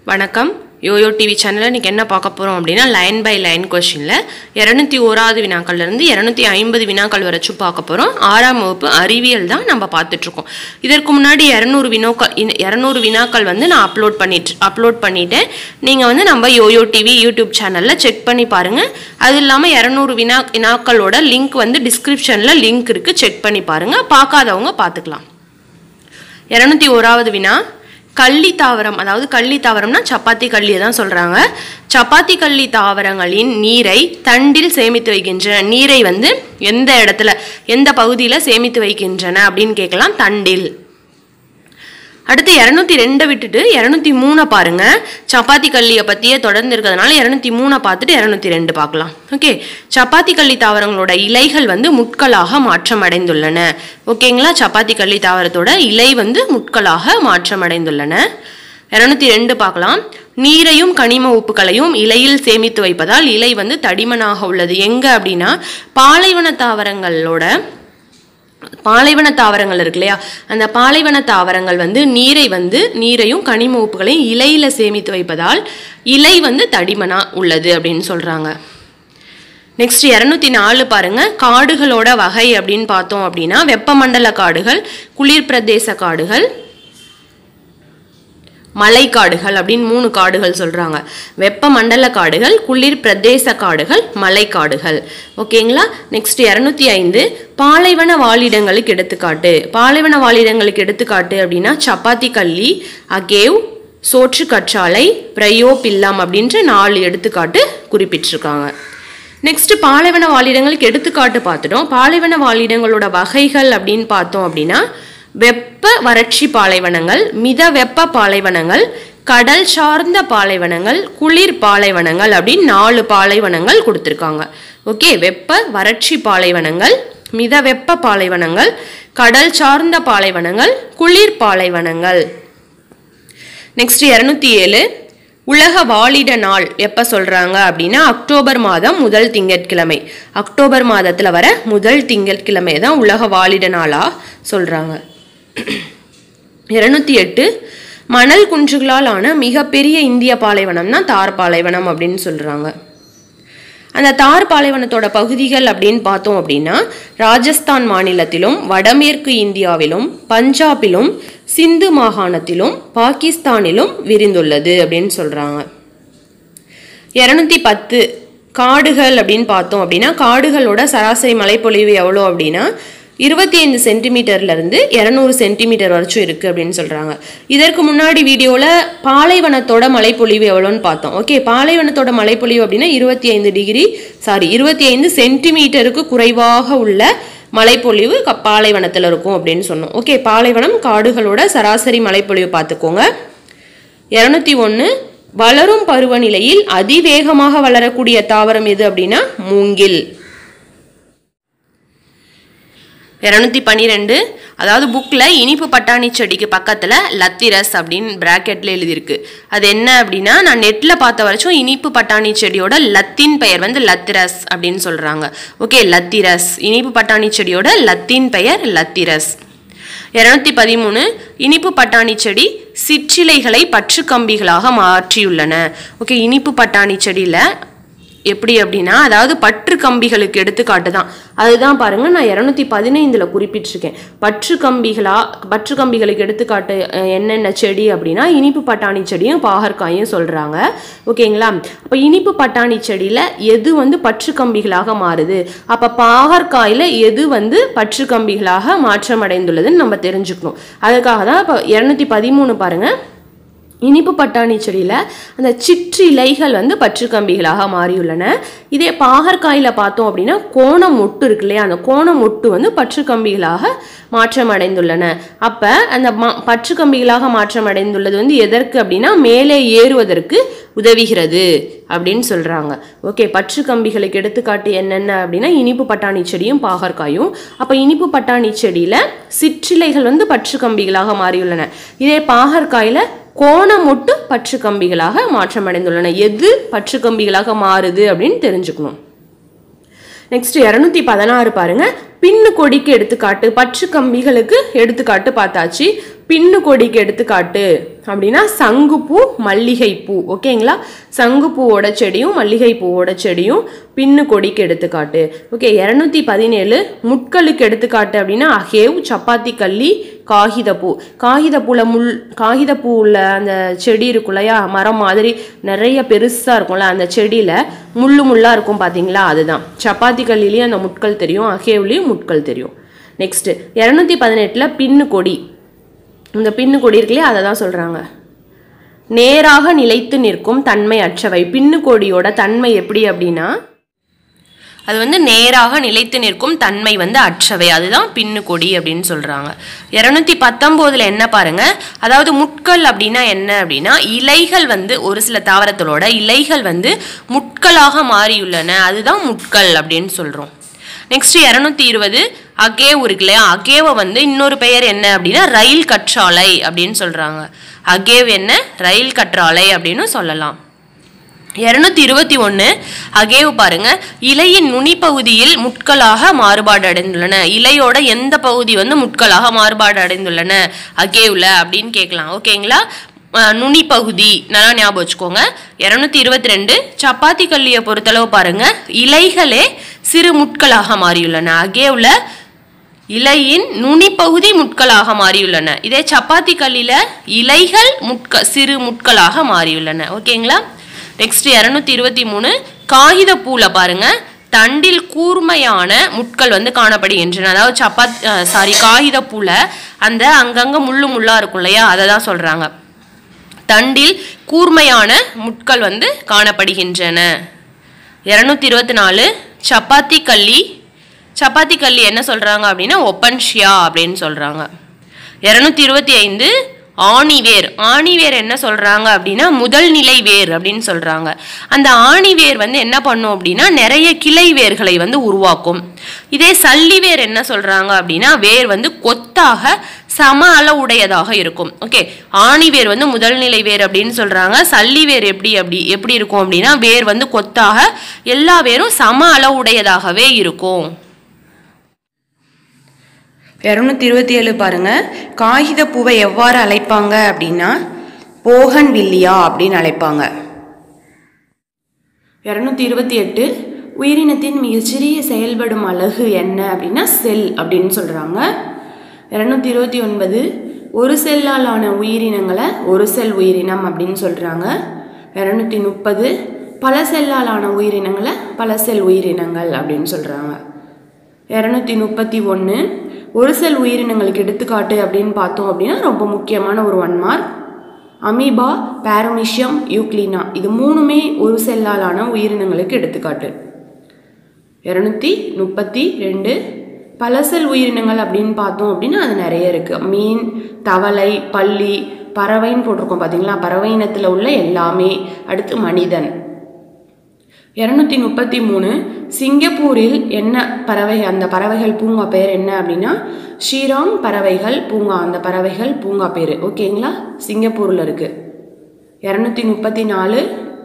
வணக்கம் YoYo TV சேனலில் இன்றைக்கி என்ன பார்க்க போகிறோம் அப்படின்னா லைன் பை லைன் கொஷினில் இரநூத்தி ஓராவது வினாக்கள்லேருந்து இரநூத்தி ஐம்பது வினாக்கள் வரைச்சும் பார்க்க போகிறோம் ஆறாம் வகுப்பு அறிவியல் தான் நம்ம பார்த்துட்ருக்கோம் இதற்கு முன்னாடி இரநூறு வினாக்கள் இரநூறு வினாக்கள் வந்து நான் அப்லோட் பண்ணிட்டு அப்லோட் பண்ணிட்டேன் நீங்கள் வந்து நம்ம யோயோ டிவி யூடியூப் சேனலில் செக் பண்ணி பாருங்கள் அது இல்லாமல் இரநூறு வினா வினாக்களோட லிங்க் வந்து டிஸ்கிரிப்ஷனில் லிங்க் இருக்குது செக் பண்ணி பாருங்கள் பார்க்காதவங்க பார்த்துக்கலாம் இரநூத்தி ஓராவது வினா கள்ளி தாவரம் அதாவது கள்ளி தாவரம்னா சப்பாத்தி கள்ளியை தான் சொல்கிறாங்க சப்பாத்தி கள்ளி தாவரங்களின் நீரை தண்டில் சேமித்து வைக்கின்றன நீரை வந்து எந்த இடத்துல எந்த பகுதியில் சேமித்து வைக்கின்றன அப்படின்னு கேட்கலாம் தண்டில் அடுத்து இரநூத்தி ரெண்டை விட்டுட்டு இரநூத்தி மூணை பாருங்க சப்பாத்தி கல்லியை பற்றியே தொடர்ந்து இருக்கிறதுனால இரநூத்தி மூணை பார்த்துட்டு இரநூத்தி ரெண்டு பார்க்கலாம் ஓகே சப்பாத்தி கள்ளி தாவரங்களோட இலைகள் வந்து முட்களாக மாற்றம் அடைந்துள்ளன ஓகேங்களா சப்பாத்தி கள்ளி தாவரத்தோட இலை வந்து முட்களாக மாற்றம் அடைந்துள்ளன இரநூத்தி ரெண்டு பார்க்கலாம் நீரையும் கனிம உப்புகளையும் இலையில் சேமித்து வைப்பதால் இலை வந்து தடிமனாக உள்ளது எங்க அப்படின்னா பாலைவன தாவரங்களோட பாலைவன தாவரங்கள் இருக்கு இல்லையா அந்த பாலைவன தாவரங்கள் வந்து நீரை வந்து நீரையும் கனிம உப்புகளையும் இலையில சேமித்து வைப்பதால் இலை வந்து தடிமனா உள்ளது அப்படின்னு சொல்றாங்க நெக்ஸ்ட் இரநூத்தி நாலு பாருங்க காடுகளோட வகை அப்படின்னு பார்த்தோம் அப்படின்னா வெப்பமண்டல காடுகள் குளிர் பிரதேச காடுகள் மலைக்காடுகள் அப்படின்னு மூணு காடுகள் சொல்றாங்க வெப்பமண்டல காடுகள் குளிர் பிரதேச காடுகள் மலைக்காடுகள் ஓகேங்களா நெக்ஸ்ட் இரநூத்தி ஐந்து பாலைவன வாழிடங்களுக்கு எடுத்துக்காட்டு பாலைவன வாழிடங்களுக்கு எடுத்துக்காட்டு அப்படின்னா சப்பாத்தி கல்லி அகேவ் சோற்று கற்றாழை பிரயோ பில்லாம் அப்படின்ற நாலு எடுத்துக்காட்டு குறிப்பிட்டிருக்காங்க நெக்ஸ்ட் பாலைவன வாழிடங்களுக்கு எடுத்துக்காட்டு பார்த்துட்டோம் பாலைவன வாழிடங்களோட வகைகள் அப்படின்னு பார்த்தோம் அப்படின்னா வெப்ப வறட்சி பாலைவனங்கள் மித வெப்ப பாலைவனங்கள் கடல் சார்ந்த பாலைவனங்கள் குளிர் பாலைவனங்கள் அப்படின்னு நாலு பாலைவனங்கள் கொடுத்துருக்காங்க ஓகே வெப்ப வறட்சி பாலைவனங்கள் மித வெப்ப பாலைவனங்கள் கடல் சார்ந்த பாலைவனங்கள் குளிர் பாலைவனங்கள் நெக்ஸ்ட் இரநூத்தி ஏழு உலக வாழிட நாள் எப்போ சொல்கிறாங்க அப்படின்னா அக்டோபர் மாதம் முதல் திங்கட்கிழமை அக்டோபர் மாதத்தில் வர முதல் திங்கட்கிழமை தான் உலக வாழிட நாளாக சொல்கிறாங்க இருநூத்தி எட்டு மணல் குன்றுகளால் ஆன மிகப்பெரிய இந்திய பாலைவனம்னா தார் பாலைவனம் அப்படின்னு சொல்கிறாங்க அந்த தார் பாலைவனத்தோட பகுதிகள் அப்படின்னு பார்த்தோம் அப்படின்னா ராஜஸ்தான் மாநிலத்திலும் வடமேற்கு இந்தியாவிலும் பஞ்சாபிலும் சிந்து மாகாணத்திலும் பாகிஸ்தானிலும் விரிந்துள்ளது அப்படின்னு சொல்கிறாங்க இரநூத்தி பத்து காடுகள் அப்படின்னு பார்த்தோம் அப்படின்னா காடுகளோட சராசரி மழைப்பொழிவு எவ்வளோ அப்படின்னா இருபத்தி ஐந்து சென்டிமீட்டர்லேருந்து இரநூறு சென்டிமீட்டர் வரைக்கும் இருக்குது அப்படின்னு சொல்கிறாங்க இதற்கு முன்னாடி வீடியோவில் பாலைவனத்தோட மழைப்பொழிவு எவ்வளோன்னு பார்த்தோம் ஓகே பாலைவனத்தோட மழைப்பொழிவு அப்படின்னா இருபத்தி ஐந்து டிகிரி சாரி இருபத்தி ஐந்து சென்டிமீட்டருக்கு குறைவாக உள்ள மழைப்பொழிவு க பாலைவனத்தில் இருக்கும் அப்படின்னு சொன்னோம் ஓகே பாலைவனம் காடுகளோட சராசரி மழைப்பொழிவு பார்த்துக்கோங்க இரநூத்தி ஒன்று வளரும் பருவநிலையில் அதிவேகமாக வளரக்கூடிய தாவரம் எது அப்படின்னா மூங்கில் இரநூத்தி பன்னிரெண்டு அதாவது புக்கில் இனிப்பு பட்டாணி செடிக்கு பக்கத்தில் லத்திரஸ் அப்படின்னு ப்ராக்கெட்டில் எழுதியிருக்கு அது என்ன அப்படின்னா நான் நெட்டில் பார்த்த வரைக்கும் இனிப்பு பட்டாணி செடியோட லத்தின் பெயர் வந்து லத்திரஸ் அப்படின்னு சொல்கிறாங்க ஓகே லத்திரஸ் இனிப்பு பட்டாணி செடியோட லத்தின் பெயர் லத்திரஸ் இரநூத்தி பதிமூணு இனிப்பு பட்டாணி செடி சிற்றிலைகளை பற்று கம்பிகளாக மாற்றியுள்ளன ஓகே இனிப்பு பட்டாணி செடியில் எப்படி அப்படின்னா அதாவது பற்று கம்பிகளுக்கு எடுத்துக்காட்டு தான் அதுதான் பாருங்க நான் இரநூத்தி பதினைந்துல குறிப்பிட்டிருக்கேன் பற்று கம்பிகளா பற்று கம்பிகளுக்கு எடுத்துக்காட்டு அஹ், என்னென்ன செடி அப்படின்னா இனிப்பு பட்டாணி செடியும் பாகற்காயும் சொல்றாங்க ஓகேங்களா அப்போ இனிப்பு பட்டாணி செடியில எது வந்து பற்று கம்பிகளாக மாறுது அப்ப பாகற்காயில எது வந்து பற்று கம்பிகளாக மாற்றம் அடைந்துள்ளதுன்னு நம்ம தெரிஞ்சுக்கணும் அதுக்காக தான் இப்போ இரநூத்தி பதிமூணு பாருங்க இனிப்பு பட்டாணி செடியில் அந்த சிற்றிலைகள் வந்து பற்று கம்பிகளாக மாறியுள்ளன இதே பாகற்காயில் பார்த்தோம் அப்படின்னா கோணம் மொட்டு இருக்கு இல்லையா அந்த கோணம் மொட்டு வந்து பற்று கம்பிகளாக மாற்றம் அடைந்துள்ளன அப்போ அந்த மா- பற்று கம்பிகளாக மாற்றம் அடைந்துள்ளது வந்து எதற்கு அப்படின்னா மேலே ஏறுவதற்கு உதவுகிறது அப்படின்னு சொல்கிறாங்க ஓகே பற்று கம்பிகளுக்கு எடுத்துக்காட்டு என்னென்ன அப்படின்னா இனிப்பு பட்டாணி செடியும் பாகற்காயும் அப்போ இனிப்பு பட்டாணி செடியில் சிற்றிலைகள் வந்து பற்று கம்பிகளாக மாறியுள்ளன இதே பாகற்காயில் கோணமுட்டு பற்று கம்பிகளாக மாற்றமடைந்துள்ளன எது பற்று கம்பிகளாக மாறுது அப்படின்னு தெரிஞ்சுக்கணும் நெக்ஸ்ட் இரநூத்தி பதினாறு பாருங்க பின்னு கொடிக்கு எடுத்துக்காட்டு பற்று கம்பிகளுக்கு எடுத்துக்காட்டு பார்த்தாச்சு பின்னு கொடிக்கு எடுத்துக்காட்டு அப்படின்னா சங்குப்பூ மல்லிகைப்பூ ஓகேங்களா சங்குப்பூவோட செடியும் மல்லிகைப்பூவோட செடியும் பின்னு கொடிக்கு எடுத்துக்காட்டு ஓகே இரநூத்தி பதினேழு முட்களுக்கு எடுத்துக்காட்டு அப்படின்னா அகேவ் சப்பாத்தி கள்ளி காகிதப்பூ காகிதப்பூல முள் காகிதப்பூவில் அந்த செடி இருக்கும் இல்லையா மரம் மாதிரி நிறைய பெருசாக இருக்கும்ல அந்த செடியில் முள்ளு முள்ளாக இருக்கும் பார்த்தீங்களா அதுதான் சப்பாத்தி கல்லிலையும் அந்த முட்கள் தெரியும் அகேவ்லேயும் முட்கள் தெரியும் நெக்ஸ்ட்டு இரநூத்தி பதினெட்டில் பின்னு கொடி இந்த பின்னு கொடி இருக்குல்லையா அதை தான் சொல்கிறாங்க நேராக நிலைத்து நிற்கும் தன்மை அற்றவை பின்னு கொடியோட தன்மை எப்படி அப்படின்னா அது வந்து நேராக நிலைத்து நிற்கும் தன்மை வந்து அற்றவை அதுதான் பின்னு கொடி அப்படின்னு சொல்றாங்க இரநூத்தி பத்தொம்போதுல என்ன பாருங்க அதாவது முட்கள் அப்படின்னா என்ன அப்படின்னா இலைகள் வந்து ஒரு சில தாவரங்களோட இலைகள் வந்து முட்களாக மாறியுள்ளன அதுதான் முட்கள் அப்படின்னு சொல்றோம் நெக்ஸ்ட் இரநூத்தி இருபது அகேவ் இருக்கு இல்லையா அகேவை வந்து இன்னொரு பெயர் என்ன அப்படின்னா ரயில் கற்றாழை அப்படின்னு சொல்றாங்க அகேவ் என்ன ரயில் கற்றாழை அப்படின்னு சொல்லலாம் இரநூத்தி இருபத்தி ஒன்று அகேவ் பாருங்க இலையின் நுனிப்பகுதியில் முட்களாக மாறுபாடு அடைந்துள்ளன இலையோட எந்த பகுதி வந்து முட்களாக மாறுபாடு அடைந்துள்ளன அகேவ்ல அப்படின்னு கேட்கலாம் ஓகேங்களா அஹ் நுனிப்பகுதி நல்லா ஞாபகம் வச்சுக்கோங்க இரநூத்தி இருபத்தி ரெண்டு சப்பாத்தி கல்லியை பொறுத்தளவு பாருங்க இலைகளே சிறு முட்களாக மாறியுள்ளன அகேவ்ல இலையின் நுனிப்பகுதி முட்களாக மாறியுள்ளன இதே சப்பாத்தி கல்லில இலைகள் முட்க சிறு முட்களாக மாறியுள்ளன ஓகேங்களா நெக்ஸ்ட் இரநூத்தி இருபத்தி மூணு காகித பூல பாருங்க தண்டில் கூர்மையான முட்கள் வந்து காணப்படுகின்றன அதாவது சப்பாத் சாரி காகித பூல அந்த அங்கங்க முள்ளு முள்ளா இருக்கும் இல்லையா அதை தான் சொல்றாங்க தண்டில் கூர்மையான முட்கள் வந்து காணப்படுகின்றன இரநூத்தி இருபத்தி நாலு சப்பாத்தி கள்ளி சப்பாத்தி கள்ளி என்ன சொல்றாங்க அப்படின்னா ஒப்பன்ஷியா அப்படின்னு சொல்றாங்க இரநூத்தி இருபத்தி ஐந்து ஆணிவேர் ஆணிவேர் என்ன சொல்றாங்க அப்படின்னா முதல் நிலை வேர் அப்படின்னு சொல்றாங்க அந்த ஆணிவேர் வந்து என்ன பண்ணும் அப்படின்னா நிறைய கிளை வேர்களை வந்து உருவாக்கும் இதே சல்லிவேர் என்ன சொல்றாங்க அப்படின்னா வேர் வந்து கொத்தாக சம அளவுடையதாக இருக்கும் ஓகே ஆணிவேர் வந்து முதல் நிலை வேர் அப்படின்னு சொல்றாங்க சல்லிவேர் எப்படி அப்படி எப்படி இருக்கும் அப்படின்னா வேர் வந்து கொத்தாக எல்லா வேரும் சம அளவுடையதாகவே இருக்கும் இரநூத்தி இருபத்தி ஏழு பாருங்க காகித பூவை எவ்வாறு அழைப்பாங்க அப்படின்னா போகன் வில்லியா அப்படின்னு அழைப்பாங்க இரநூத்தி இருபத்தி எட்டு உயிரினத்தின் மிகச்சிறிய செயல்படும் அலகு என்ன அப்படின்னா செல் அப்படின்னு சொல்கிறாங்க இரநூத்தி இருபத்தி ஒன்பது ஒரு செல்லால் ஆன உயிரினங்களை ஒரு செல் உயிரினம் அப்படின்னு சொல்கிறாங்க இரநூத்தி முப்பது பல செல்லால் ஆன உயிரினங்களை பல செல் உயிரினங்கள் அப்படின்னு சொல்கிறாங்க இரநூத்தி முப்பத்தி ஒன்று ஒரு செல் உயிரினங்களுக்கு எடுத்துக்காட்டு அப்படின்னு பார்த்தோம் அப்படின்னா ரொம்ப முக்கியமான ஒரு one mark amoeba paramecium euglena இது மூணுமே ஒரு செல்லாலான உயிரினங்களுக்கு எடுத்துக்காட்டு இரநூத்தி முப்பத்தி ரெண்டு பல செல் உயிரினங்கள் அப்படின்னு பார்த்தோம் அப்படின்னா அது நிறைய இருக்குது மீன் தவளை பல்லி பறவைன்னு போட்டிருக்கோம் பார்த்தீங்களா பறவை இனத்தில் உள்ள எல்லாமே அடுத்து மனிதன் இரநூத்தி முப்பத்தி மூணு சிங்கப்பூரில் என்ன பறவை அந்த பறவைகள் பூங்கா பேர் என்ன அப்படின்னா ஷீராங் பறவைகள் பூங்கா அந்த பறவைகள் பூங்கா பேர் ஓகேங்களா சிங்கப்பூரில் இருக்கு இரநூத்தி முப்பத்தி நாலு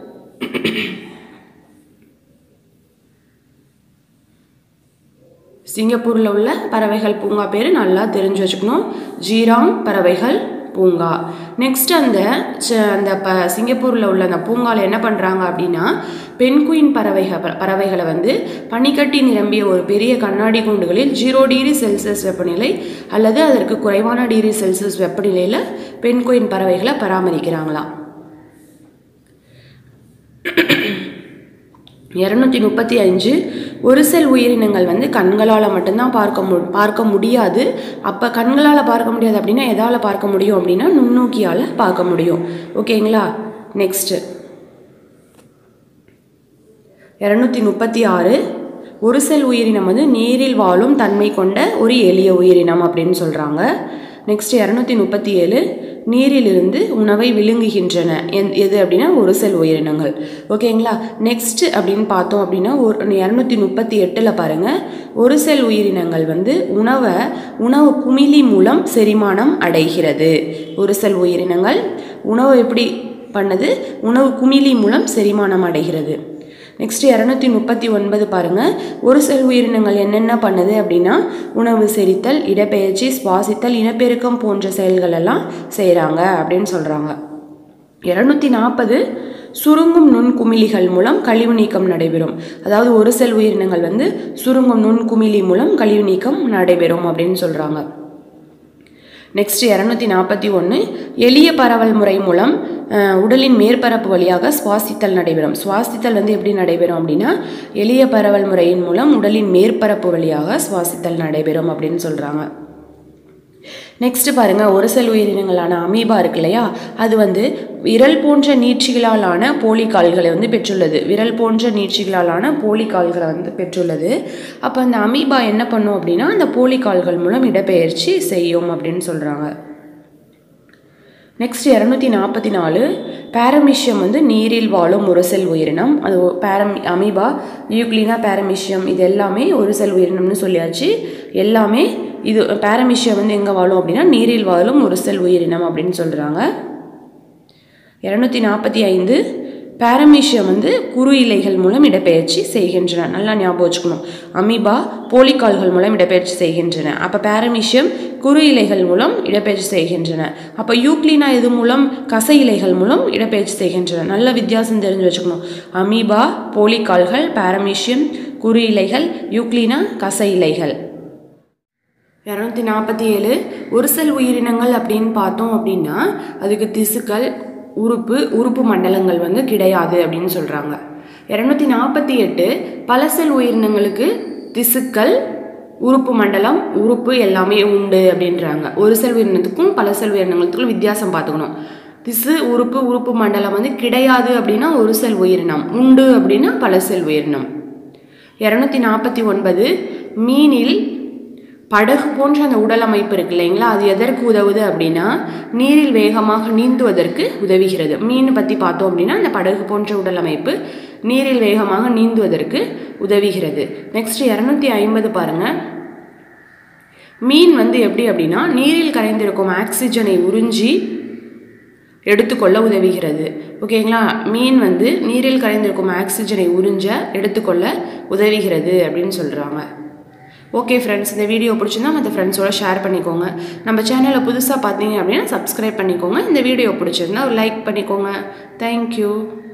சிங்கப்பூரில் உள்ள பறவைகள் பூங்கா பேர் நல்லா தெரிஞ்சு வச்சுக்கணும் ஜீராங் பறவைகள் பூங்கா நெக்ஸ்ட் அந்த ச- அந்த ப சிங்கப்பூரில் உள்ள அந்த பூங்காவில் என்ன பண்ணுறாங்க அப்படின்னா பென்குயின் பறவைகள் பறவைகளை வந்து பனிக்கட்டி நிரம்பிய ஒரு பெரிய கண்ணாடி கூண்டுகளில் ஜீரோ டிகிரி செல்சியஸ் வெப்பநிலை அல்லது அதற்கு குறைவான டிகிரி செல்சியஸ் வெப்பநிலையில் பென்குயின் பறவைகளை பராமரிக்கிறாங்களாம் இரநூத்தி முப்பத்தி அஞ்சு ஒரு செல் உயிரினங்கள் வந்து கண்களால் மட்டும்தான் பார்க்க மு பார்க்க முடியாது அப்போ கண்களால் பார்க்க முடியாது அப்படின்னா எதால் பார்க்க முடியும் அப்படின்னா நுண்ணோக்கியால் பார்க்க முடியும் ஓகேங்களா நெக்ஸ்ட்டு இரநூத்தி முப்பத்தி ஆறு ஒரு செல் உயிரினம் வந்து நீரில் வாழும் தன்மை கொண்ட ஒரு எளிய உயிரினம் அப்படின்னு சொல்கிறாங்க நெக்ஸ்ட் இரநூத்தி முப்பத்தி ஏழு நீரிலிருந்து உணவை விழுங்குகின்றன எந் எது அப்படின்னா ஒரு செல் உயிரினங்கள் ஓகேங்களா நெக்ஸ்ட் அப்படின்னு பார்த்தோம் அப்படின்னா ஒரு இரநூத்தி முப்பத்தி எட்டில் பாருங்கள் ஒரு செல் உயிரினங்கள் வந்து உணவை உணவு குமிழி மூலம் செரிமானம் அடைகிறது ஒரு செல் உயிரினங்கள் உணவு எப்படி பண்ணுது உணவு குமிழி மூலம் செரிமானம் அடைகிறது நெக்ஸ்ட் இரநூத்தி முப்பத்தி ஒன்பது பாருங்கள் ஒரு செல் உயிரினங்கள் என்னென்ன பண்ணுது அப்படின்னா உணவு செரித்தல் இடப்பெயர்ச்சி சுவாசித்தல் இனப்பெருக்கம் போன்ற செயல்கள் எல்லாம் செய்கிறாங்க அப்படின்னு சொல்கிறாங்க இரநூத்தி நாற்பது சுருங்கும் நுண்குமிழிகள் மூலம் கழிவு நீக்கம் நடைபெறும் அதாவது ஒரு செல் உயிரினங்கள் வந்து சுருங்கும் நுண்குமிழி மூலம் கழிவு நீக்கம் நடைபெறும் அப்படின்னு சொல்கிறாங்க நெக்ஸ்ட் இரநூத்தி நாற்பத்தி ஒன்று எளிய பரவல் முறை மூலம் அஹ், உடலின் மேற்பரப்பு வழியாக சுவாசித்தல் நடைபெறும் சுவாசித்தல் வந்து எப்படி நடைபெறும் அப்படின்னா எளிய பரவல் முறையின் மூலம் உடலின் மேற்பரப்பு வழியாக சுவாசித்தல் நடைபெறும் அப்படின்னு சொல்கிறாங்க நெக்ஸ்ட் பாருங்க ஒரு செல் உயிரினங்களான அமீபா இருக்கு இல்லையா அது வந்து விரல் போன்ற நீட்சிகளாலான போலிக்கால்களை வந்து பெற்றுள்ளது விரல் போன்ற நீட்சிகளாலான போலிக்கால்களை வந்து பெற்றுள்ளது அப்போ அந்த அமீபா என்ன பண்ணும் அப்படின்னா அந்த போலிக்கால்கள் மூலம் இடப்பெயர்ச்சி செய்யும் அப்படின்னு சொல்கிறாங்க நெக்ஸ்ட் இரநூத்தி நாற்பத்தி நாலு பேரமிஷியம் வந்து நீரில் வாழும் ஒரு செல் உயிரினம் அது பேரம் அமீபா யூக்ளினா பேரமிஷியம் இது எல்லாமே ஒரு செல் உயிரினம்னு சொல்லியாச்சு எல்லாமே இது பேரமிஷியம் வந்து எங்கே வாழும் அப்படின்னா நீரில் வாழும் ஒரு செல் உயிரினம் அப்படின்னு சொல்கிறாங்க இரநூத்தி நாற்பத்தி ஐந்து பேரமீஷியம் வந்து குறு இலைகள் மூலம் இடப்பெயர்ச்சி செய்கின்றன நல்லா ஞாபகம் வச்சுக்கணும் அமீபா போலிக்கால்கள் மூலம் இடப்பெயர்ச்சி செய்கின்றன அப்போ பேரமீஷியம் குறு இலைகள் மூலம் இடப்பெயர்ச்சி செய்கின்றன அப்போ யூக்ளினா இது மூலம் கசை இலைகள் மூலம் இடப்பெயர்ச்சி செய்கின்றன நல்ல வித்தியாசம் தெரிஞ்சு வச்சுக்கணும் அமீபா போலிக்கால்கள் பேரமீஷியம் குறு இலைகள் யூக்ளினா கசை இலைகள் இரநூத்தி நாற்பத்தி ஏழு ஒரு செல் உயிரினங்கள் அப்படின்னு பார்த்தோம் அப்படின்னா அதுக்கு திசுக்கள் உறுப்பு உறுப்பு மண்டலங்கள் வந்து கிடையாது அப்படின்னு சொல்கிறாங்க இரநூத்தி நாற்பத்தி எட்டு பல செல் உயிரினங்களுக்கு திசுக்கள் உறுப்பு மண்டலம் உறுப்பு எல்லாமே உண்டு அப்படின்றாங்க ஒரு செல் உயிரினத்துக்கும் பல செல் உயிரினங்களுக்கும் வித்தியாசம் பார்த்துக்கணும் திசு உறுப்பு உறுப்பு மண்டலம் வந்து கிடையாது அப்படின்னா ஒரு செல் உயிரினம் உண்டு அப்படின்னா பல செல் உயிரினம் இரநூத்தி நாற்பத்தி ஒன்பது மீனில் படகு போன்ற அந்த உடல் அமைப்பு இருக்கு இல்லைங்களா அது எதற்கு உதவுது அப்படின்னா நீரில் வேகமாக நீந்துவதற்கு உதவுகிறது மீன் பற்றி பார்த்தோம் அப்படின்னா அந்த படகு போன்ற உடல் அமைப்பு நீரில் வேகமாக நீந்துவதற்கு உதவுகிறது நெக்ஸ்ட் இரநூத்தி ஐம்பது பாருங்க மீன் வந்து எப்படி அப்படின்னா நீரில் கரைந்திருக்கும் ஆக்சிஜனை உறிஞ்சி எடுத்துக்கொள்ள உதவுகிறது ஓகேங்களா மீன் வந்து நீரில் கரைந்திருக்கும் ஆக்சிஜனை உறிஞ்ச எடுத்துக்கொள்ள உதவுகிறது அப்படின்னு சொல்கிறாங்க ஓகே ஃப்ரெண்ட்ஸ் இந்த வீடியோ பிடிச்சிருந்தா மற்ற ஃப்ரெண்ட்ஸோட ஷேர் பண்ணிக்கோங்க நம்ம சேனலை புதுசாக பார்த்தீங்க அப்படின்னா சப்ஸ்கிரைப் பண்ணிக்கோங்க இந்த வீடியோ பிடிச்சிருந்தா ஒரு லைக் பண்ணிக்கோங்க தேங்க்யூ